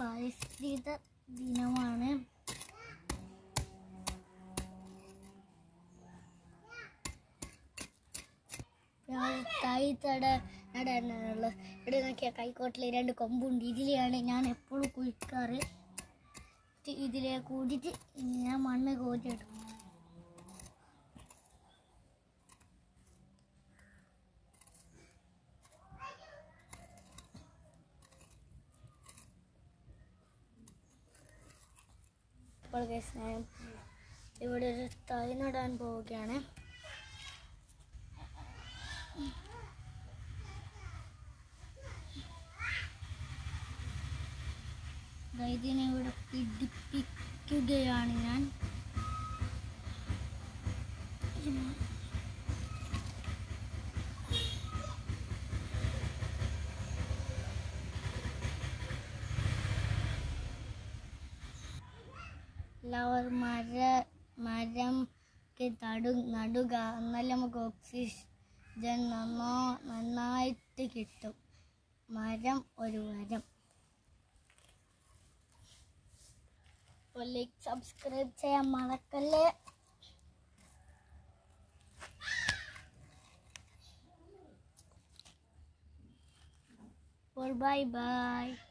പരിസ്ഥിത ദിനമാണ് ഞാൻ തൈ തട നടാനുള്ള ഇവിടെ നോക്കിയ കൈക്കോട്ടിൽ രണ്ട് കൊമ്പുണ്ട് ഇതിലെയാണ് ഞാൻ എപ്പോഴും കുഴിക്കാറ് ഇത് ഇതിലെ കൂടിയിട്ട് ഞാൻ മണ്ണ് കോരിയിടും ഇപ്പോൾ guys ഞാൻ ഇവിടെ ഒരു തൈ നടാൻ പോവുകയാണ് ദാ ഇതിനെ ഇവിടെ പിടിപ്പിക്കുകയാണ് ഞാൻ എല്ലാവരും മര മരം ഒക്കെ തടു നടുക എന്നാലും നമുക്ക് ഓക്സിജൻ നന്നോ നന്നായിട്ട് കിട്ടും മരം ഒരു വരം ലൈക്ക് സബ്സ്ക്രൈബ് ചെയ്യാൻ മറക്കല്ലേ ബൈ ബൈ